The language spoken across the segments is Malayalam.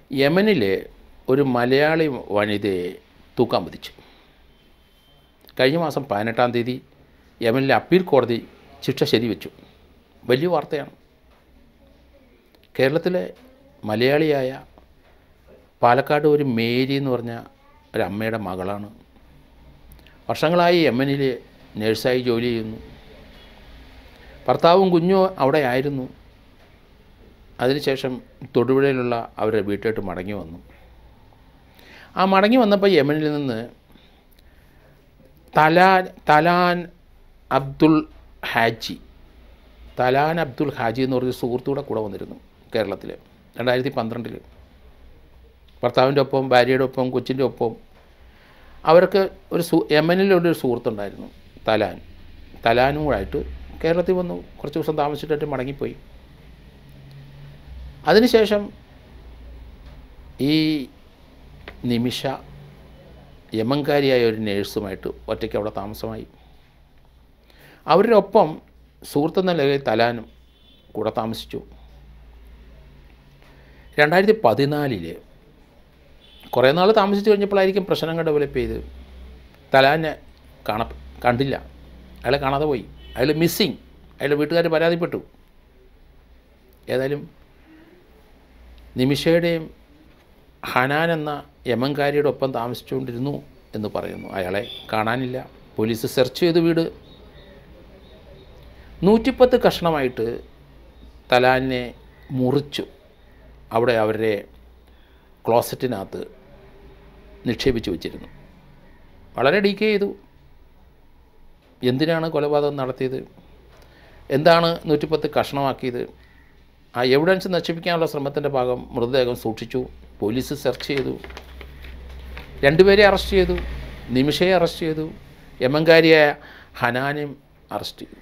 യമനിൽ ഒരു മലയാളി വനിതയെ തൂക്കാൻ വിധിച്ചു കഴിഞ്ഞ മാസം പതിനെട്ടാം തീയതി യമനിലെ അപ്പീൽ കോടതി ശിക്ഷ ശരിവെച്ചു വലിയ വാർത്തയാണ് കേരളത്തിലെ മലയാളിയായ പാലക്കാട് ഒരു മേരി എന്ന് പറഞ്ഞ ഒരു അമ്മയുടെ മകളാണ് വർഷങ്ങളായി യമനിൽ നേഴ്സായി ജോലി ചെയ്യുന്നു ഭർത്താവും കുഞ്ഞും അവിടെ ആയിരുന്നു അതിനുശേഷം തൊടുപുഴയിലുള്ള അവരുടെ വീട്ടിലോട്ട് മടങ്ങി വന്നു ആ മടങ്ങി വന്നപ്പോൾ യമനിൽ നിന്ന് തലാൻ തലാൻ അബ്ദുൾ ഹാജി തലാൻ അബ്ദുൾ ഹാജി എന്ന് പറഞ്ഞ സുഹൃത്തൂടെ കൂടെ വന്നിരുന്നു കേരളത്തിൽ രണ്ടായിരത്തി പന്ത്രണ്ടിൽ ഭർത്താവിൻ്റെ ഒപ്പം ഭാര്യയുടെ ഒപ്പം കൊച്ചിൻ്റെ ഒപ്പം അവർക്ക് ഒരു സു യമനിലൊരു സുഹൃത്തുണ്ടായിരുന്നു തലാൻ തലാനുമായിട്ട് കേരളത്തിൽ വന്നു കുറച്ച് ദിവസം താമസിച്ചിട്ട് മടങ്ങിപ്പോയി അതിനുശേഷം ഈ നിമിഷ യമൻകാരിയായ ഒരു നേഴ്സുമായിട്ട് ഒറ്റയ്ക്ക് അവിടെ താമസമായി അവരുടെ ഒപ്പം സുഹൃത്തെന്ന നിലയിൽ തലാനും കൂടെ താമസിച്ചു രണ്ടായിരത്തി പതിനാലിൽ കുറേ നാൾ താമസിച്ച് കഴിഞ്ഞപ്പോഴായിരിക്കും പ്രശ്നങ്ങൾ ഡെവലപ്പ് ചെയ്ത് തലാനെ കാണ കണ്ടില്ല അയാളെ കാണാതെ പോയി അയാൾ മിസ്സിങ് അയാളുടെ വീട്ടുകാർ പരാതിപ്പെട്ടു ഏതായാലും നിമിഷയുടെയും ഹനാൻ എന്ന യമൻകാരിയുടെ ഒപ്പം താമസിച്ചുകൊണ്ടിരുന്നു എന്ന് പറയുന്നു അയാളെ കാണാനില്ല പോലീസ് സെർച്ച് ചെയ്ത് വീട് നൂറ്റിപ്പത്ത് കഷ്ണമായിട്ട് തലാലിനെ മുറിച്ചു അവിടെ അവരുടെ ക്ലോസറ്റിനകത്ത് നിക്ഷേപിച്ച് വെച്ചിരുന്നു വളരെ ഡീക്കേ ചെയ്തു എന്തിനാണ് കൊലപാതകം നടത്തിയത് എന്താണ് നൂറ്റിപ്പത്ത് കഷ്ണമാക്കിയത് ആ എവിഡൻസ് നശിപ്പിക്കാനുള്ള ശ്രമത്തിൻ്റെ ഭാഗം മൃതദേഹം സൂക്ഷിച്ചു പോലീസ് സെർച്ച് ചെയ്തു രണ്ടുപേരെ അറസ്റ്റ് ചെയ്തു നിമിഷയെ അറസ്റ്റ് ചെയ്തു യമൻകാരിയായ ഹനാനെയും അറസ്റ്റ് ചെയ്തു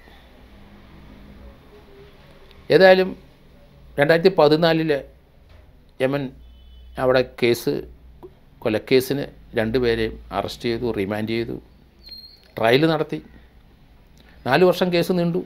ഏതായാലും രണ്ടായിരത്തി പതിനാലില് യമൻ അവിടെ കേസ് കൊലക്കേസിന് രണ്ടുപേരെയും അറസ്റ്റ് ചെയ്തു റിമാൻഡ് ചെയ്തു ട്രയൽ നടത്തി നാല് വർഷം കേസ് നീണ്ടു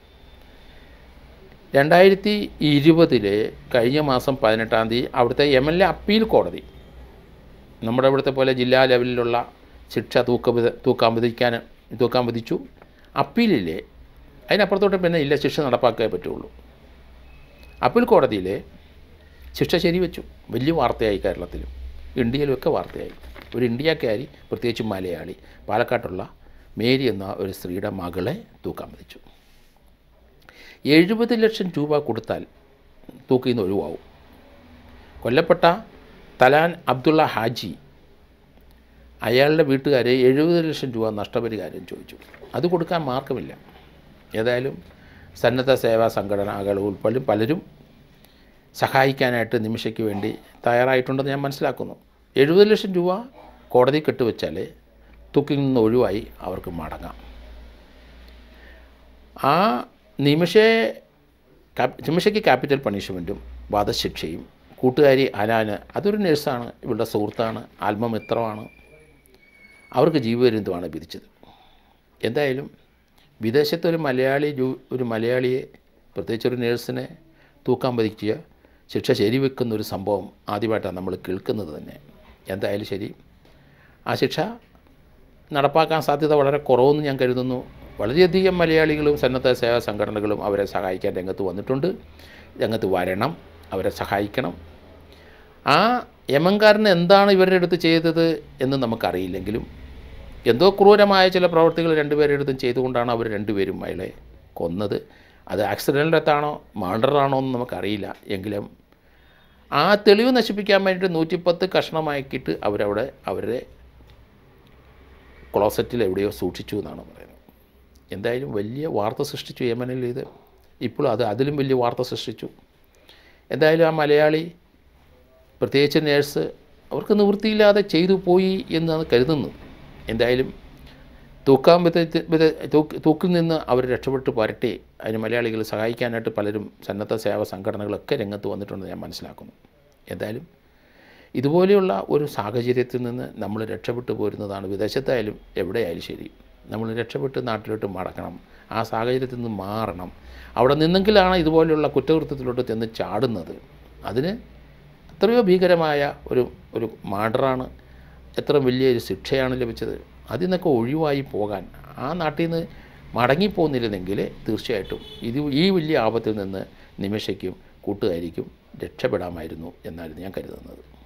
രണ്ടായിരത്തി ഇരുപതില് കഴിഞ്ഞ മാസം പതിനെട്ടാം തീയതി അവിടുത്തെ എം എൽ എ അപ്പീൽ കോടതി നമ്മുടെ ഇവിടുത്തെ പോലെ ജില്ലാ ലെവലിലുള്ള ശിക്ഷ തൂക്ക തൂക്കാൻ വിധിക്കാൻ തൂക്കാൻ വിധിച്ചു അപ്പീലിലെ അതിനപ്പുറത്തോട്ട് പിന്നെ ഇല്ല ശിക്ഷ നടപ്പാക്കേ പറ്റുള്ളൂ അപ്പീൽ കോടതിയിൽ ശിക്ഷ ശരിവെച്ചു വലിയ വാർത്തയായി കേരളത്തിലും ഇന്ത്യയിലുമൊക്കെ വാർത്തയായി ഒരു ഇന്ത്യക്കാരി പ്രത്യേകിച്ച് മലയാളി പാലക്കാട്ടുള്ള മേരി എന്ന ഒരു സ്ത്രീയുടെ മകളെ തൂക്കാൻ വിധിച്ചു എഴുപത് ലക്ഷം രൂപ കൊടുത്താൽ തൂക്കിൽ നിന്ന് ഒഴിവാവും കൊല്ലപ്പെട്ട തലാൻ അബ്ദുള്ള ഹാജി അയാളുടെ വീട്ടുകാരെ എഴുപത് ലക്ഷം രൂപ നഷ്ടപരിഹാരം ചോദിച്ചു അത് കൊടുക്കാൻ മാർഗമില്ല ഏതായാലും സന്നദ്ധ സേവാ സംഘടനകൾ ഉൾപ്പെടെ പലരും സഹായിക്കാനായിട്ട് നിമിഷയ്ക്ക് വേണ്ടി തയ്യാറായിട്ടുണ്ടെന്ന് ഞാൻ മനസ്സിലാക്കുന്നു എഴുപത് ലക്ഷം രൂപ കോടതി കെട്ടുവെച്ചാൽ തൂക്കിൽ നിന്ന് ഒഴിവായി അവർക്ക് മടങ്ങാം ആ നിമിഷയെ കാപ്- നിമിഷയ്ക്ക് ക്യാപിറ്റൽ പണിഷ്മെൻറ്റും വധശിക്ഷയും കൂട്ടുകാരി അനാന് അതൊരു നഴ്സാണ് ഇവളുടെ സുഹൃത്താണ് ആത്മമിത്രമാണ് അവർക്ക് ജീവപര്യന്തമാണ് വിധിച്ചത് എന്തായാലും വിദേശത്തെ ഒരു മലയാളി ജൂ- ഒരു മലയാളിയെ പ്രത്യേകിച്ച് ഒരു നേഴ്സിനെ തൂക്കാൻ പതിക്കുക ശിക്ഷ ശരിവെക്കുന്ന ഒരു സംഭവം ആദ്യമായിട്ടാണ് നമ്മൾ കേൾക്കുന്നത് തന്നെ എന്തായാലും ശരി ആ ശിക്ഷ നടപ്പാക്കാൻ സാധ്യത വളരെ കുറവെന്ന് ഞാൻ കരുതുന്നു വളരെയധികം മലയാളികളും സന്നദ്ധ സേവാ സംഘടനകളും അവരെ സഹായിക്കാൻ രംഗത്ത് വന്നിട്ടുണ്ട് രംഗത്ത് വരണം അവരെ സഹായിക്കണം ആ യമൻകാരന് എന്താണ് ഇവരുടെ അടുത്ത് ചെയ്തത് എന്ന് നമുക്കറിയില്ലെങ്കിലും എന്തോ ക്രൂരമായ ചില പ്രവർത്തികൾ രണ്ടുപേരുടെ അടുത്തും ചെയ്തുകൊണ്ടാണ് അവർ രണ്ടുപേരും അയാളെ കൊന്നത് അത് ആക്സിഡൻ്റ് ഡെത്താണോ മർഡറാണോ എന്ന് നമുക്കറിയില്ല എങ്കിലും ആ തെളിവ് നശിപ്പിക്കാൻ വേണ്ടിയിട്ട് നൂറ്റിപ്പത്ത് കഷ്ണമാക്കിയിട്ട് അവരവിടെ അവരുടെ ക്ലോസറ്റിൽ എവിടെയോ സൂക്ഷിച്ചു എന്നാണ് പറയുന്നത് എന്തായാലും വലിയ വാർത്ത സൃഷ്ടിച്ചു യമനിൽ ഇത് ഇപ്പോൾ അത് അതിലും വലിയ വാർത്ത സൃഷ്ടിച്ചു എന്തായാലും ആ മലയാളി പ്രത്യേകിച്ച് നേഴ്സ് അവർക്ക് നിവൃത്തിയില്ലാതെ ചെയ്തു പോയി എന്നാണ് കരുതുന്നത് എന്തായാലും തൂക്കാൻ വിധ വിധ തൂക്ക് തൂക്കിൽ നിന്ന് അവർ രക്ഷപ്പെട്ട് പോരട്ടെ അതിന് മലയാളികൾ സഹായിക്കാനായിട്ട് പലരും സന്നദ്ധ സേവാ സംഘടനകളൊക്കെ രംഗത്ത് വന്നിട്ടുണ്ടെന്ന് ഞാൻ മനസ്സിലാക്കുന്നു എന്തായാലും ഇതുപോലെയുള്ള ഒരു സാഹചര്യത്തിൽ നിന്ന് നമ്മൾ രക്ഷപ്പെട്ടു പോരുന്നതാണ് വിദേശത്തായാലും എവിടെയായാലും ശരി നമ്മൾ രക്ഷപ്പെട്ട് നാട്ടിലോട്ട് മടക്കണം ആ സാഹചര്യത്തിൽ നിന്ന് മാറണം അവിടെ നിന്നെങ്കിലാണ് ഇതുപോലെയുള്ള കുറ്റകൃത്യത്തിലോട്ട് ചെന്ന് ചാടുന്നത് അതിന് എത്രയോ ഭീകരമായ ഒരു ഒരു മാർഡറാണ് എത്ര വലിയൊരു ശിക്ഷയാണ് ലഭിച്ചത് അതിൽ നിന്നൊക്കെ ഒഴിവായി പോകാൻ ആ നാട്ടിൽ നിന്ന് മടങ്ങിപ്പോകുന്നില്ലെന്നെങ്കിൽ തീർച്ചയായിട്ടും ഇത് ഈ വലിയ ആപത്തിൽ നിന്ന് നിമിഷയ്ക്കും കൂട്ടുകാരിക്കും രക്ഷപ്പെടാമായിരുന്നു എന്നായിരുന്നു ഞാൻ കരുതുന്നത്